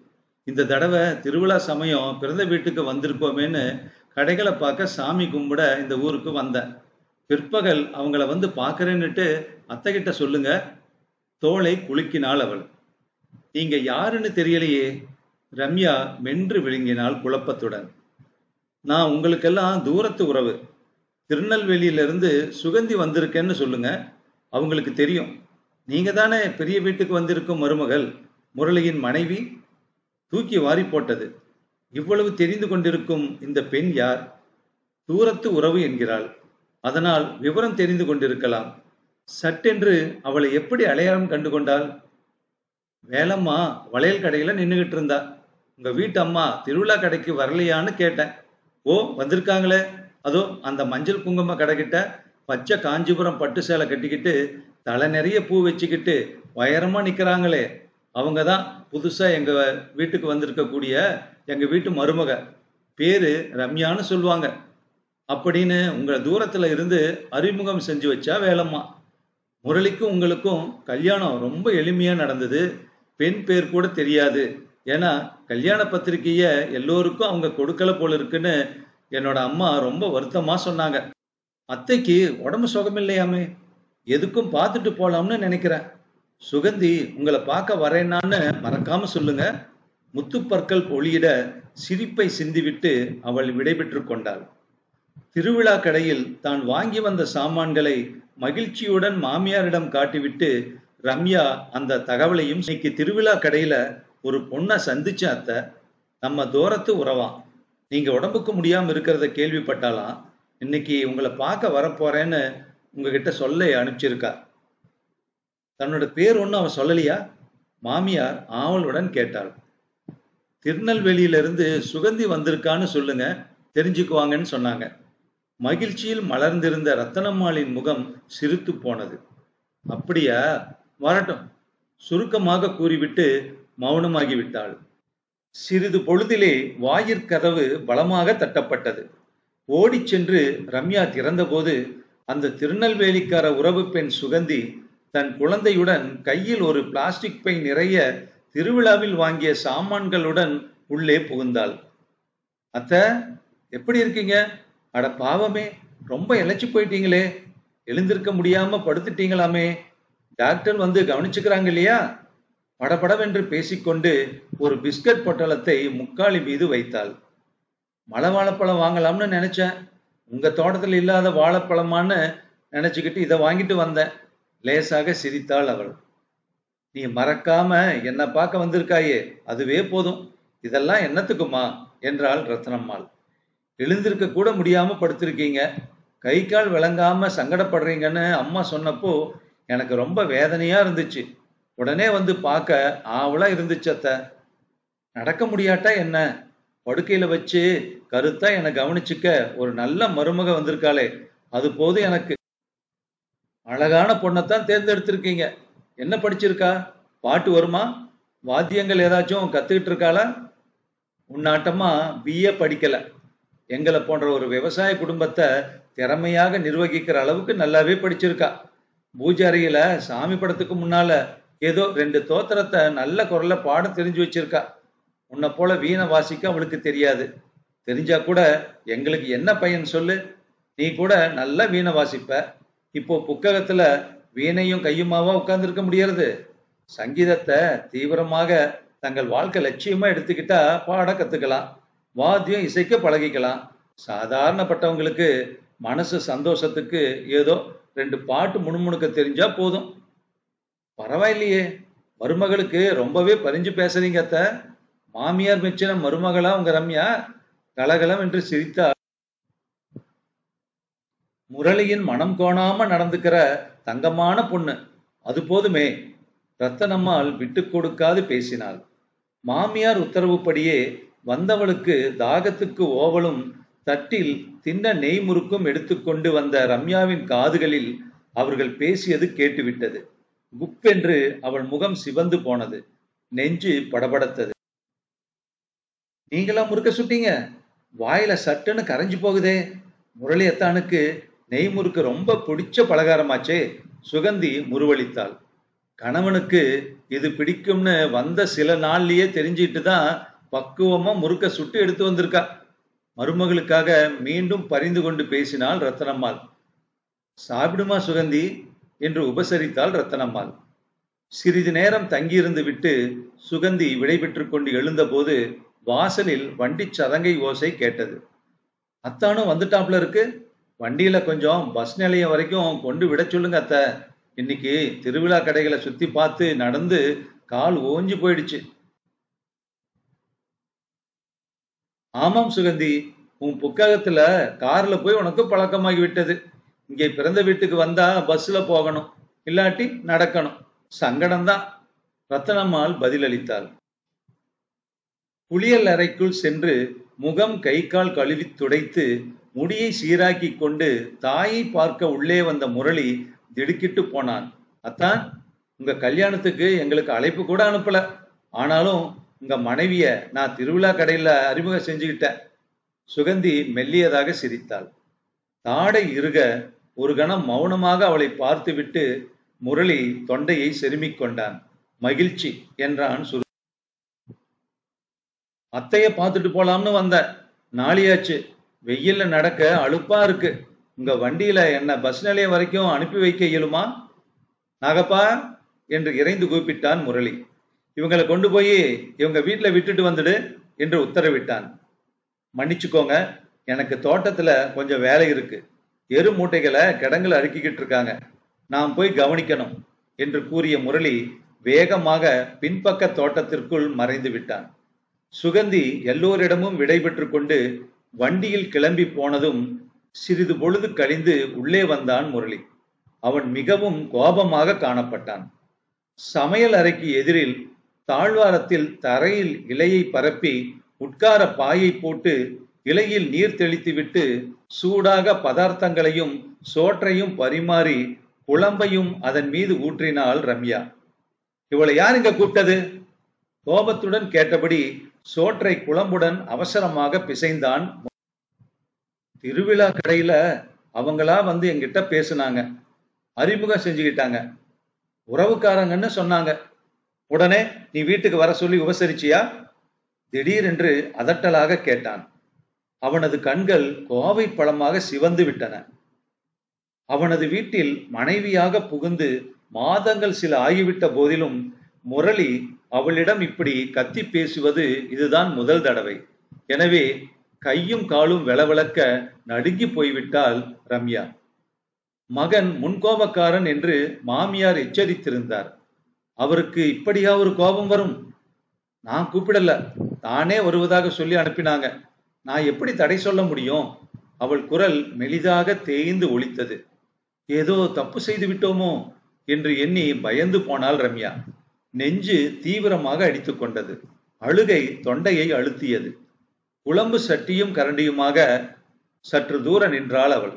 இந்த தடவை திருவிழா சமயம் பிறந்த வீட்டுக்கு வந்திருக்கோமேன்னு கடைகளை பார்க்க சாமி கும்பிட இந்த ஊருக்கு வந்தேன் பிற்பகல் அவங்கள வந்து பார்க்கறேன்னுட்டு அத்தைகிட்ட சொல்லுங்க தோளை குலுக்கினாள் அவள் நீங்க யாருன்னு தெரியலையே ரம்யா மென்று விழுங்கினாள் குழப்பத்துடன் நான் உங்களுக்கெல்லாம் தூரத்து உறவு திருநெல்வேலியிலிருந்து சுகந்தி வந்திருக்கேன்னு சொல்லுங்க அவங்களுக்கு தெரியும் நீங்க தானே பெரிய வீட்டுக்கு வந்திருக்கும் மருமகள் முரளியின் மனைவி தூக்கி வாரி போட்டது இவ்வளவு தெரிந்து கொண்டிருக்கும் இந்த பெண் யார் தூரத்து உறவு என்கிறாள் அதனால் விவரம் தெரிந்து கொண்டிருக்கலாம் சட்டென்று அவளை எப்படி அடையாளம் கண்டு கொண்டாள் வேலம்மா வளையல் கடையில நின்னுகிட்டு இருந்தா உங்க வீட்டு அம்மா திருவிழா கடைக்கு வரலையான்னு கேட்டேன் ஓ வந்திருக்காங்களே அதோ அந்த மஞ்சள் குங்கும கடைக்கிட்ட பச்சை காஞ்சிபுரம் பட்டு சேலை கட்டிக்கிட்டு தலை நிறைய பூ வச்சுக்கிட்டு உயரமா நிக்கிறாங்களே அவங்க தான் புதுசா எங்க வீட்டுக்கு வந்திருக்கக்கூடிய எங்க வீட்டு மருமக பேரு ரம்யான்னு சொல்லுவாங்க அப்படின்னு உங்களை தூரத்துல இருந்து அறிமுகம் செஞ்சு வச்சா வேலம்மா முரளிக்கும் உங்களுக்கும் கல்யாணம் ரொம்ப எளிமையா நடந்தது பெண் பேர் கூட தெரியாது ஏன்னா கல்யாண பத்திரிக்கைய எல்லோருக்கும் அவங்க கொடுக்கல போல இருக்குன்னு என்னோட அம்மா ரொம்ப வருத்தமா சொன்னாங்க அத்தைக்கு உடம்பு சுகமில்லையாமே எதுக்கும் பார்த்துட்டு போலாம்னு நினைக்கிறேன் சுகந்தி உங்களை பார்க்க வரேன்னான்னு மறக்காம சொல்லுங்க முத்துப்பற்கள் பொழியிட சிரிப்பை சிந்திவிட்டு அவள் விடைபெற்று கொண்டாள் திருவிழா கடையில் தான் வாங்கி வந்த சாமான்களை மகிழ்ச்சியுடன் மாமியாரிடம் காட்டிவிட்டு ரம்யா அந்த தகவலையும் இன்னைக்கு திருவிழா கடையில ஒரு பொண்ணை சந்திச்ச அத்தை நம்ம தூரத்து உறவாம் நீங்க உடம்புக்கு முடியாம இருக்கிறத கேள்விப்பட்டாலாம் இன்னைக்கு உங்களை பார்க்க வரப்போறேன்னு உங்ககிட்ட சொல்ல அனுப்பிச்சிருக்கா தன்னோட பேர் ஒன்றும் அவன் சொல்லலையா மாமியார் ஆவலுடன் கேட்டாள் திருநெல்வேலியிலிருந்து சுகந்தி வந்திருக்கான்னு சொல்லுங்க தெரிஞ்சுக்குவாங்கன்னு சொன்னாங்க மகிழ்ச்சியில் மலர்ந்திருந்த ரத்தனம்மாளின் முகம் சிரித்து போனது அப்படியா வரட்டும் சுருக்கமாக கூறிவிட்டு மௌனமாகி விட்டாள் சிறிது பொழுதிலே வாயிற்கதவு பலமாக தட்டப்பட்டது ஓடிச் சென்று ரம்யா திறந்தபோது அந்த திருநெல்வேலிக்கார உறவு பெண் சுகந்தி தன் குழந்தையுடன் கையில் ஒரு பிளாஸ்டிக் பை நிறைய திருவிழாவில் வாங்கிய சாமான்களுடன் உள்ளே புகுந்தாள் அத்த எப்படி இருக்கீங்க அட பாவமே ரொம்ப இழைச்சி போயிட்டீங்களே எழுந்திருக்க முடியாம படுத்துட்டீங்களாமே டாக்டர் வந்து கவனிச்சுக்கிறாங்க இல்லையா படபடவென்று பேசிக்கொண்டு ஒரு பிஸ்கட் பொட்டலத்தை முக்காலி மீது வைத்தாள் மலை வாழைப்பழம் வாங்கலாம்னு நினைச்சேன் உங்க தோட்டத்தில் இல்லாத வாழைப்பழமான்னு நினைச்சுக்கிட்டு இதை வாங்கிட்டு வந்தேன் லேசாக சிரித்தாள் அவள் நீ மறக்காம என்ன பார்க்க வந்திருக்காயே அதுவே போதும் இதெல்லாம் என்னத்துக்குமா என்றாள் ரத்னம்மாள் எழுந்திருக்க கூட முடியாம படுத்திருக்கீங்க கை கால் விளங்காம சங்கடப்படுறீங்கன்னு அம்மா சொன்னப்போ எனக்கு ரொம்ப வேதனையா இருந்துச்சு உடனே வந்து பார்க்க ஆவலா இருந்துச்சு அத்த நடக்க முடியாட்டா என்ன படுக்கையில வச்சு கருத்தா என்னை கவனிச்சுக்க ஒரு நல்ல மருமக வந்திருக்காளே அது போதும் எனக்கு அழகான பொண்ணைத்தான் தேர்ந்தெடுத்திருக்கீங்க என்ன படிச்சிருக்கா பாட்டு வருமா வாத்தியங்கள் ஏதாச்சும் கத்துக்கிட்டு இருக்காளா உன்னாட்டமா பிஏ படிக்கல எங்களை போன்ற ஒரு விவசாய குடும்பத்தை திறமையாக நிர்வகிக்கிற அளவுக்கு நல்லாவே படிச்சிருக்கா பூஜை அறையில சாமி படத்துக்கு முன்னால ஏதோ ரெண்டு தோத்திரத்தை நல்ல குரல்ல பாட தெரிஞ்சு வச்சிருக்கா உன்னை போல வீணை வாசிக்க அவளுக்கு தெரியாது தெரிஞ்சா கூட எங்களுக்கு என்ன பையன் சொல்லு நீ கூட நல்லா வீணை வாசிப்ப இப்போ புக்ககத்துல வீணையும் கையுமாவா உட்கார்ந்துருக்க முடியறது சங்கீதத்தை தீவிரமாக தங்கள் வாழ்க்கை லட்சியமா எடுத்துக்கிட்டா பாட கத்துக்கலாம் வாத்தியம் இசைக்க பழகிக்கலாம் சாதாரணப்பட்டவங்களுக்கு மனசு சந்தோஷத்துக்கு ஏதோ ரெண்டு பாட்டு முணுமுணுக்க தெரிஞ்சா போதும் பரவாயில்லையே மருமகளுக்கு ரொம்பவே பறிஞ்சு பேசுறீங்க அத்த மாமியார் மெச்சின மருமகளா உங்க ரம்யா கலகலம் என்று சிரித்தார் முரளியின் மனம் கோணாம நடந்துக்கிற தங்கமான பொண்ணு அது போதுமே ரத்தனம்மாள் விட்டு கொடுக்காது பேசினாள் மாமியார் உத்தரவுப்படியே வந்தவளுக்கு தாகத்துக்கு ஓவலும் தட்டில் தின்ன நெய் முறுக்கும் எடுத்துக்கொண்டு வந்த ரம்யாவின் காதுகளில் அவர்கள் பேசியது கேட்டுவிட்டது குப்பென்று அவள் முகம் சிவந்து போனது நெஞ்சு படபடத்தது நீங்களா முறுக்க சுட்டீங்க வாயில சட்டுன்னு கரைஞ்சு போகுதே முரளி அத்தானுக்கு நெய் முறுக்கு ரொம்ப பிடிச்ச பலகாரமாச்சே சுகந்தி முருவளித்தாள் கணவனுக்கு இது பிடிக்கும்னு வந்த சில நாள்லயே தெரிஞ்சிட்டு தான் பக்குவமா முறுக்க சுட்டு எடுத்து வந்திருக்கா மருமகளுக்காக மீண்டும் பரிந்து கொண்டு பேசினாள் ரத்தனம்மாள் சாப்பிடுமா சுகந்தி என்று உபசரித்தாள் ரத்தனம்மாள் சிறிது நேரம் தங்கியிருந்து விட்டு சுகந்தி விடைபெற்று கொண்டு எழுந்தபோது வாசலில் வண்டி சதங்கை ஓசை கேட்டது அத்தானும் வந்துட்டாப்ல இருக்கு வண்டியில கொஞ்சம் பஸ் நிலையம் வரைக்கும் கொண்டு விட சொல்லுங்க அத்த இன்னைக்கு திருவிழா கடைகளை சுத்தி பார்த்து நடந்து கால் ஓஞ்சு போயிடுச்சு ஆமாம் சுகந்தி உன் புக்ககத்துல கார்ல போய் உனக்கு பழக்கமாகி விட்டது இங்கே பிறந்த வீட்டுக்கு வந்தா பஸ்ல போகணும் இல்லாட்டி நடக்கணும் சங்கடம்தான் ரத்தனம்மாள் பதிலளித்தாள் குளியல் அறைக்குள் சென்று முகம் கை கால் கழுவி துடைத்து முடியை சீராக்கி கொண்டு தாயை பார்க்க உள்ளே வந்த முரளி திடுக்கிட்டு போனான் அத்தான் உங்க கல்யாணத்துக்கு எங்களுக்கு அழைப்பு கூட அனுப்பல ஆனாலும் உங்க மனைவிய நான் திருவிழா கடையில அறிமுகம் செஞ்சுக்கிட்டேன் சுகந்தி மெல்லியதாக சிரித்தாள் தாடை இருக ஒரு கணம் மௌனமாக அவளை பார்த்துவிட்டு முரளி தொண்டையை செருமிக் கொண்டான் மகிழ்ச்சி என்றான் சுரு அத்தைய பார்த்துட்டு போலாம்னு வந்த நாளியாச்சு வெயில்ல நடக்க அலுப்பா இருக்கு உங்க வண்டியில என்ன பஸ் நிலையம் வரைக்கும் அனுப்பி வைக்க இயலுமா நாகப்பா என்று இறைந்து கூப்பிட்டான் முரளி இவங்களை கொண்டு போய் இவங்க வீட்டுல விட்டுட்டு வந்துடு என்று உத்தரவிட்டான் மன்னிச்சுக்கோங்க எனக்கு தோட்டத்துல கொஞ்சம் வேலை இருக்கு எரு மூட்டைகளை கிடங்குல அடுக்கிக்கிட்டு இருக்காங்க நான் போய் கவனிக்கணும் என்று கூறிய முரளி வேகமாக பின்பக்க தோட்டத்திற்குள் மறைந்து விட்டான் சுகந்தி எல்லோரிடமும் விடைபெற்று கொண்டு வண்டியில் கிளம்பி போனதும் சிறிது பொழுது கழிந்து உள்ளே வந்தான் முரளி அவன் மிகவும் கோபமாக காணப்பட்டான் சமையல் அறைக்கு எதிரில் தாழ்வாரத்தில் தரையில் இலையை பரப்பி உட்கார பாயை போட்டு இலையில் நீர் தெளித்துவிட்டு சூடாக பதார்த்தங்களையும் சோற்றையும் பரிமாறி குழம்பையும் அதன் மீது ஊற்றினாள் ரம்யா இவளை யார் இங்க கூப்பிட்டது கோபத்துடன் கேட்டபடி சோற்றை குழம்புடன் அவசரமாக பிசைந்தான் திருவிழா கடையில அவங்களா வந்து என்கிட்ட பேசுனாங்க அறிமுகம் செஞ்சுக்கிட்டாங்க உறவுக்காரங்கன்னு சொன்னாங்க உடனே நீ வீட்டுக்கு வர சொல்லி உபசரிச்சியா திடீரென்று அதட்டலாக கேட்டான் அவனது கண்கள் கோவை பழமாக சிவந்து விட்டன அவனது வீட்டில் மனைவியாக புகுந்து மாதங்கள் சில ஆகிவிட்ட போதிலும் முரளி அவளிடம் இப்படி கத்தி பேசுவது இதுதான் முதல் தடவை எனவே கையும் காலும் வெளவெளக்க நடுங்கி போய்விட்டாள் ரம்யா மகன் முன்கோபக்காரன் என்று மாமியார் எச்சரித்திருந்தார் அவருக்கு இப்படியா ஒரு கோபம் வரும் நான் கூப்பிடல தானே வருவதாக சொல்லி அனுப்பினாங்க நான் எப்படி தடை சொல்ல முடியும் அவள் குரல் மெலிதாக தேய்ந்து ஒலித்தது ஏதோ தப்பு செய்து விட்டோமோ என்று எண்ணி பயந்து போனாள் ரம்யா நெஞ்சு தீவிரமாக அடித்துக் கொண்டது அழுகை தொண்டையை அழுத்தியது குழம்பு சட்டியும் கரண்டியுமாக சற்று தூர நின்றாள் அவள்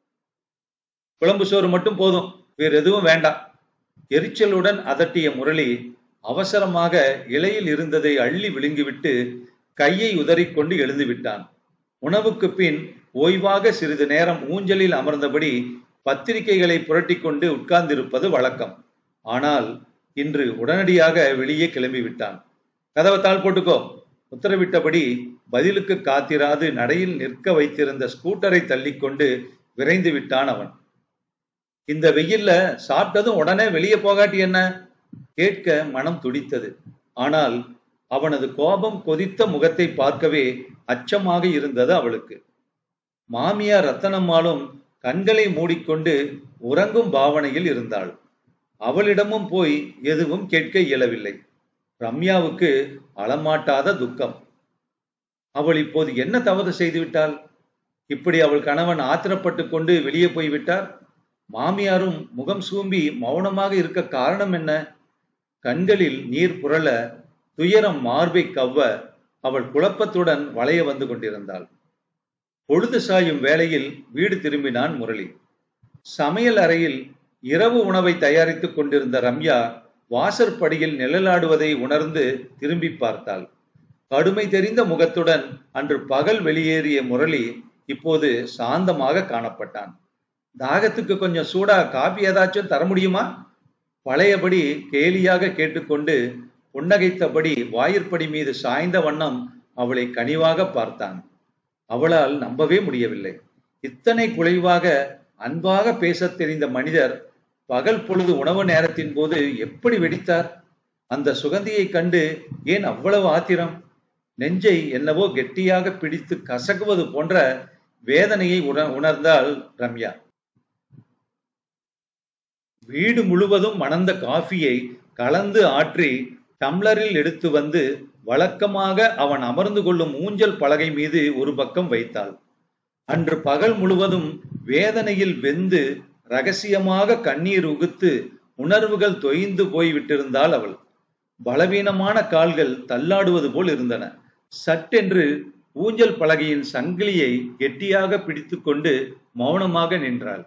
குழம்பு சோறு மட்டும் போதும் வேறு எதுவும் வேண்டாம் எரிச்சலுடன் அதட்டிய முரளி அவசரமாக இலையில் இருந்ததை அள்ளி விழுங்கிவிட்டு கையை உதறிக்கொண்டு எழுந்து விட்டான் உணவுக்கு பின் ஓய்வாக சிறிது நேரம் ஊஞ்சலில் அமர்ந்தபடி பத்திரிகைகளை புரட்டி கொண்டு உட்கார்ந்திருப்பது வழக்கம் ஆனால் இன்று உடனடியாக வெளியே கிளம்பி விட்டான் கதவை தாள் போட்டுக்கோ உத்தரவிட்டபடி பதிலுக்கு காத்திராது நடையில் நிற்க வைத்திருந்த ஸ்கூட்டரை தள்ளிக்கொண்டு விரைந்து விட்டான் அவன் இந்த வெயில்ல சாப்பிட்டதும் உடனே வெளியே போகாட்டி என்ன கேட்க மனம் துடித்தது ஆனால் அவனது கோபம் கொதித்த முகத்தை பார்க்கவே அச்சமாக இருந்தது அவளுக்கு மாமியார் ரத்தனம்மாளும் கண்களை மூடிக்கொண்டு உறங்கும் பாவனையில் இருந்தாள் அவளிடமும் போய் எதுவும் கேட்க இயலவில்லை ரம்யாவுக்கு அளமாட்டாத துக்கம் அவள் இப்போது என்ன தவறு செய்துவிட்டாள் இப்படி அவள் கணவன் ஆத்திரப்பட்டு கொண்டு வெளியே போய்விட்டார் மாமியாரும் முகம் சூம்பி மௌனமாக இருக்க காரணம் என்ன கண்களில் நீர் புரள துயரம் மார்பை கவ்வ அவள் குழப்பத்துடன் வளைய வந்து கொண்டிருந்தாள் பொழுது சாயும் வேளையில் வீடு திரும்பினான் முரளி சமையல் அறையில் இரவு உணவை தயாரித்துக் கொண்டிருந்த ரம்யா வாசற்படியில் நிழலாடுவதை உணர்ந்து திரும்பி பார்த்தாள் கடுமை தெரிந்த முகத்துடன் அன்று பகல் வெளியேறிய முரளி இப்போது சாந்தமாக காணப்பட்டான் தாகத்துக்கு கொஞ்சம் சூடா காபி ஏதாச்சும் தர முடியுமா பழையபடி கேலியாக கேட்டுக்கொண்டு புன்னகைத்தபடி வாயிற்படி மீது சாய்ந்த வண்ணம் அவளை கனிவாக பார்த்தான் அவளால் நம்பவே முடியவில்லை இத்தனை குறைவாக அன்பாக பேசத் தெரிந்த மனிதர் பகல் பொழுது உணவு நேரத்தின் போது எப்படி வெடித்தார் அந்த சுகந்தியை கண்டு ஏன் அவ்வளவு ஆத்திரம் நெஞ்சை என்னவோ கெட்டியாக பிடித்து கசக்குவது போன்ற வேதனையை உண உணர்ந்தாள் ரம்யா வீடு முழுவதும் மணந்த காஃபியை கலந்து ஆற்றி டம்ளரில் எடுத்து வந்து வழக்கமாக அவன் அமர்ந்து கொள்ளும் ஊஞ்சல் பலகை மீது ஒரு பக்கம் வைத்தாள் அன்று பகல் முழுவதும் வேதனையில் வெந்து ரகசியமாக கண்ணீர் உகுத்து உணர்வுகள் தொய்ந்து போய்விட்டிருந்தாள் அவள் பலவீனமான கால்கள் தள்ளாடுவது போல் இருந்தன சட்டென்று ஊஞ்சல் பலகையின் சங்கிலியை கெட்டியாக பிடித்துக்கொண்டு மௌனமாக நின்றாள்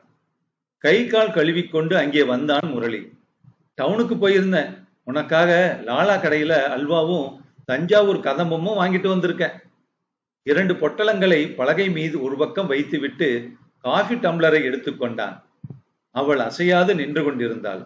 கை கால் கழுவிக்கொண்டு அங்கே வந்தான் முரளி டவுனுக்கு போயிருந்தேன் உனக்காக லாலா கடையில அல்வாவும் தஞ்சாவூர் கதம்பமும் வாங்கிட்டு வந்திருக்கேன் இரண்டு பொட்டலங்களை பலகை மீது ஒரு பக்கம் வைத்துவிட்டு காஃபி டம்ளரை எடுத்துக்கொண்டான் அவள் அசையாது நின்று கொண்டிருந்தாள்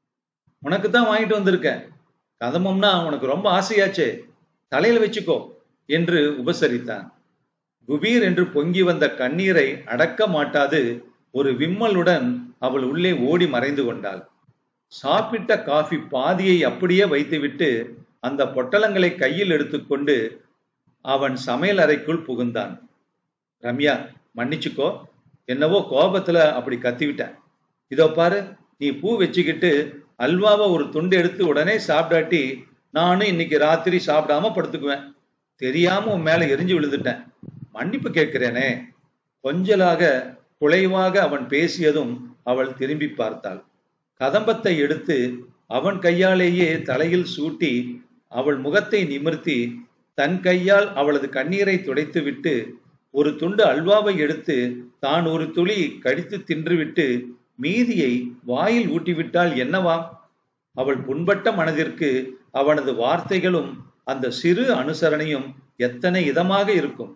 உனக்கு தான் வாங்கிட்டு வந்திருக்கேன் கதம்பம்னா உனக்கு ரொம்ப ஆசையாச்சே தலையில வச்சுக்கோ என்று உபசரித்தான் குபீர் என்று பொங்கி வந்த கண்ணீரை அடக்க மாட்டாது ஒரு விம்மலுடன் அவள் உள்ளே ஓடி மறைந்து கொண்டாள் சாப்பிட்ட காஃபி பாதியை அப்படியே வைத்துவிட்டு அந்த பொட்டலங்களை கையில் எடுத்துக்கொண்டு அவன் சமையல் அறைக்குள் புகுந்தான் ரம்யா மன்னிச்சுக்கோ என்னவோ கோபத்துல அப்படி கத்திவிட்டேன் இதோ பாரு நீ பூ வச்சுக்கிட்டு அல்வாவை ஒரு துண்டு எடுத்து உடனே சாப்பிடாட்டி நானும் இன்னைக்கு ராத்திரி சாப்பிடாம படுத்துக்குவேன் தெரியாம உன் மேல எரிஞ்சு விழுந்துட்டேன் மன்னிப்பு கேட்கிறேனே கொஞ்சலாக குலைவாக அவன் பேசியதும் அவள் திரும்பி பார்த்தாள் கதம்பத்தை எடுத்து அவன் கையாலேயே தலையில் சூட்டி அவள் முகத்தை நிமிர்த்தி தன் கையால் அவளது கண்ணீரை துடைத்துவிட்டு ஒரு துண்டு அல்வாவை எடுத்து தான் ஒரு துளி கடித்து தின்றுவிட்டு மீதியை வாயில் ஊட்டிவிட்டால் என்னவாம் அவள் புண்பட்ட மனதிற்கு அவனது வார்த்தைகளும் அந்த சிறு அனுசரணையும் எத்தனை இதமாக இருக்கும்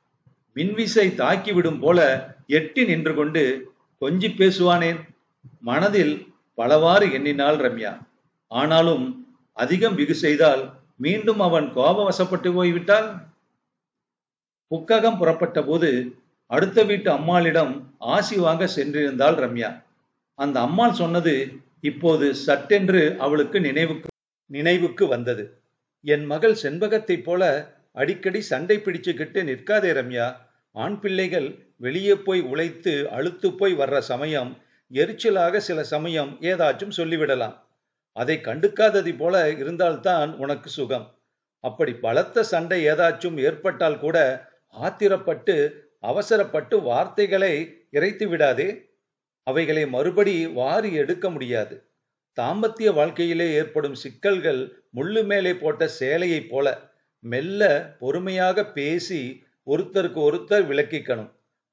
மின்விசை தாக்கிவிடும் போல எட்டி நின்று கொண்டு கொஞ்சி பேசுவானேன் மனதில் பலவாறு எண்ணினாள் ரம்யா ஆனாலும் அதிகம் வெகு செய்தால் மீண்டும் அவன் கோபவசப்பட்டு போய்விட்டால் புக்ககம் புறப்பட்ட போது அடுத்த வீட்டு அம்மாளிடம் ஆசி வாங்க சென்றிருந்தாள் ரம்யா அந்த அம்மாள் சொன்னது இப்போது சட்டென்று அவளுக்கு நினைவுக்கு நினைவுக்கு வந்தது என் மகள் செண்பகத்தைப் போல அடிக்கடி சண்டை பிடிச்சுக்கிட்டு நிற்காதே ரம்யா ஆண் பிள்ளைகள் வெளியே போய் உழைத்து அழுத்து போய் வர்ற சமயம் எரிச்சலாக சில சமயம் ஏதாச்சும் சொல்லிவிடலாம் அதை கண்டுக்காதது போல இருந்தால்தான் உனக்கு சுகம் அப்படி பலத்த சண்டை ஏதாச்சும் ஏற்பட்டால் கூட ஆத்திரப்பட்டு அவசரப்பட்டு வார்த்தைகளை இறைத்து விடாதே அவைகளை மறுபடி வாரி எடுக்க முடியாது தாம்பத்திய வாழ்க்கையிலே ஏற்படும் சிக்கல்கள் முள்ளு மேலே போட்ட சேலையைப் போல மெல்ல பொறுமையாக பேசி ஒருத்தருக்கு ஒருத்தர் விளக்கிக்கணும்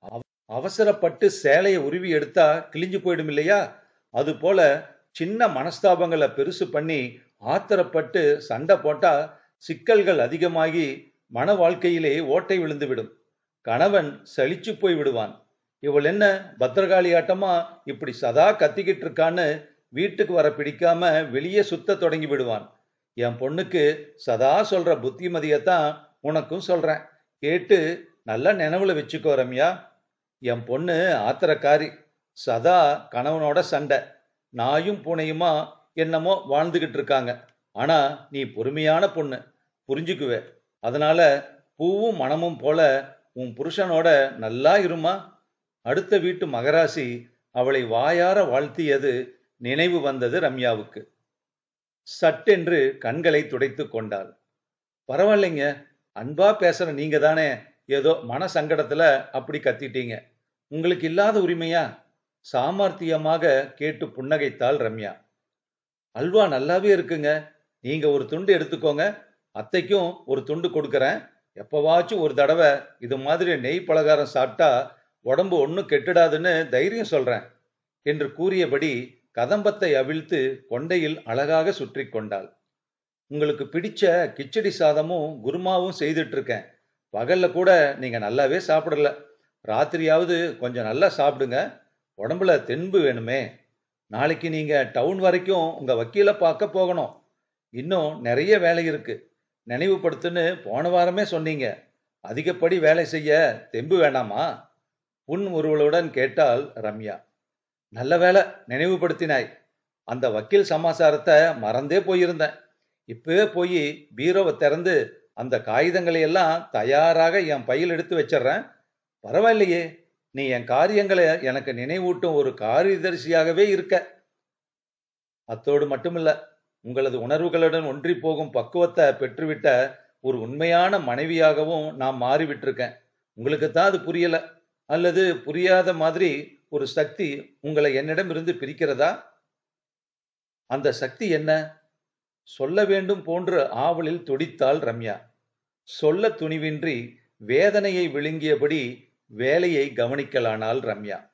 அவசரப்பட்டு சேலையை உருவி எடுத்தா கிழிஞ்சு போயிடும் இல்லையா அது போல சின்ன மனஸ்தாபங்களை பெருசு பண்ணி ஆத்திரப்பட்டு சண்டை போட்டா சிக்கல்கள் அதிகமாகி மன வாழ்க்கையிலே ஓட்டை விழுந்துவிடும் கணவன் சலிச்சு போய் விடுவான் இவள் என்ன பத்திரகாளி ஆட்டமா இப்படி சதா கத்திக்கிட்டு இருக்கான்னு வீட்டுக்கு வர பிடிக்காம வெளியே சுத்த தொடங்கி விடுவான் என் பொண்ணுக்கு சதா சொல்ற புத்திமதியத்தான் உனக்கும் சொல்றேன் கேட்டு நல்ல நினைவுல வச்சுக்கோ ரம்யா என் பொண்ணு ஆத்திரக்காரி சதா கணவனோட சண்டை நாயும் பூனையுமா என்னமோ வாழ்ந்துகிட்டு இருக்காங்க ஆனா நீ பொறுமையான பொண்ணு புரிஞ்சுக்குவே அதனால பூவும் மனமும் போல உன் புருஷனோட நல்லா இருமா அடுத்த வீட்டு மகராசி அவளை வாயார வாழ்த்தியது நினைவு வந்தது ரம்யாவுக்கு சட்டென்று கண்களை துடைத்து கொண்டாள் பரவாயில்லைங்க அன்பா பேசுற நீங்க தானே ஏதோ மன சங்கடத்துல அப்படி கத்திட்டீங்க உங்களுக்கு இல்லாத உரிமையா சாமர்த்தியமாக கேட்டு புன்னகைத்தாள் ரம்யா அல்வா நல்லாவே இருக்குங்க நீங்க ஒரு துண்டு எடுத்துக்கோங்க அத்தைக்கும் ஒரு துண்டு கொடுக்கறேன் எப்பவாச்சும் ஒரு தடவை இது மாதிரி நெய் பலகாரம் சாப்பிட்டா உடம்பு ஒன்றும் கெட்டுடாதுன்னு தைரியம் சொல்றேன் என்று கூறியபடி கதம்பத்தை அவிழ்த்து கொண்டையில் அழகாக சுற்றி கொண்டாள் உங்களுக்கு பிடிச்ச கிச்சடி சாதமும் குருமாவும் செய்துட்டு இருக்கேன் பகல்ல கூட நீங்க நல்லாவே சாப்பிடல ராத்திரியாவது கொஞ்சம் நல்லா சாப்பிடுங்க உடம்புல தென்பு வேணுமே நாளைக்கு நீங்க டவுன் வரைக்கும் உங்க வக்கீல பார்க்க போகணும் இன்னும் நிறைய வேலை இருக்கு நினைவுபடுத்துன்னு போன வாரமே சொன்னீங்க அதிகப்படி வேலை செய்ய தெம்பு வேண்டாமா புன் ஒருவளுடன் கேட்டாள் ரம்யா நல்ல வேலை நினைவுபடுத்தினாய் அந்த வக்கீல் சமாசாரத்தை மறந்தே போயிருந்தேன் இப்பவே போய் பீரோவை திறந்து அந்த காகிதங்களை எல்லாம் தயாராக என் பையில் எடுத்து வச்சிடுறேன் பரவாயில்லையே நீ என் காரியங்களை எனக்கு நினைவூட்டும் ஒரு காரியதரிசியாகவே இருக்க அத்தோடு மட்டுமில்ல உங்களது உணர்வுகளுடன் ஒன்றி போகும் பக்குவத்தை பெற்றுவிட்ட ஒரு உண்மையான மனைவியாகவும் நான் மாறிவிட்டிருக்கேன் உங்களுக்கு தான் அது புரியல அல்லது புரியாத மாதிரி ஒரு சக்தி உங்களை என்னிடமிருந்து பிரிக்கிறதா அந்த சக்தி என்ன சொல்ல வேண்டும் போன்ற ஆவலில் துடித்தாள் ரம்யா சொல்ல துணிவின்றி வேதனையை விழுங்கியபடி வேலையை கவனிக்கலானாள் ரம்யா